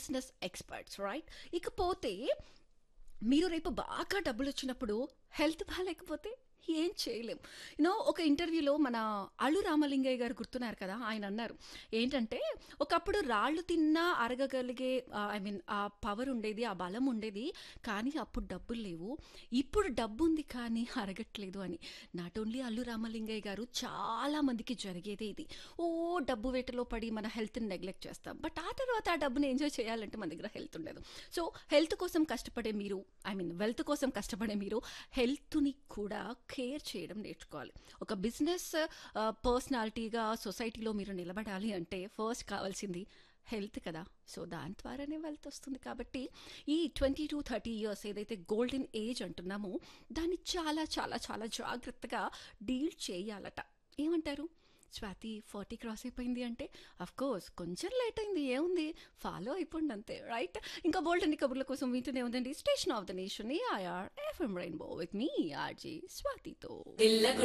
business experts right ఇకపోతే మీరు రేపు బాగా డబ్బులు వచ్చినప్పుడు హెల్త్ బాగాలేకపోతే ఏం చేయలేం యూనో ఒక ఇంటర్వ్యూలో మన అల్లు రామలింగయ్య గారు గుర్తున్నారు కదా ఆయన అన్నారు ఏంటంటే ఒకప్పుడు రాళ్ళు తిన్నా అరగగలిగే ఐ మీన్ ఆ పవర్ ఉండేది ఆ బలం ఉండేది కానీ అప్పుడు డబ్బులు లేవు ఇప్పుడు డబ్బు ఉంది కానీ అరగట్లేదు అని నాట్ ఓన్లీ అల్లు రామలింగయ్య గారు చాలా మందికి జరిగేదే ఇది ఓ డబ్బు వేటలో పడి మన హెల్త్ని నెగ్లెక్ట్ చేస్తాం బట్ ఆ తర్వాత ఆ డబ్బుని ఎంజాయ్ చేయాలంటే మన దగ్గర హెల్త్ ఉండదు సో హెల్త్ కోసం కష్టపడే మీరు ఐ మీన్ వెల్త్ కోసం కష్టపడే మీరు హెల్త్ని కూడా కేర్ చేయడం నేర్చుకోవాలి ఒక బిజినెస్ పర్సనాలిటీగా సొసైటీలో మీరు నిలబడాలి అంటే ఫస్ట్ కావాల్సింది హెల్త్ కదా సో దాని ద్వారానే వెల్త్ వస్తుంది కాబట్టి ఈ ట్వంటీ టు థర్టీ ఇయర్స్ ఏదైతే గోల్డెన్ ఏజ్ అంటున్నామో దాన్ని చాలా చాలా చాలా జాగ్రత్తగా డీల్ చేయాలట ఏమంటారు స్వాతి ఫార్టీ క్రాస్ అయిపోయింది అంటే అఫ్ కోర్స్ కొంచెం లేట్ అయింది ఏముంది ఫాలో అయిపోండి అంతే రైట్ ఇంకా బోల్డ్ అన్ని కబుర్ల కోసం వింటూనే ఉందండి station of the nation AIR FM rainbow with మీ ఆర్జీ స్వాతితో పిల్ల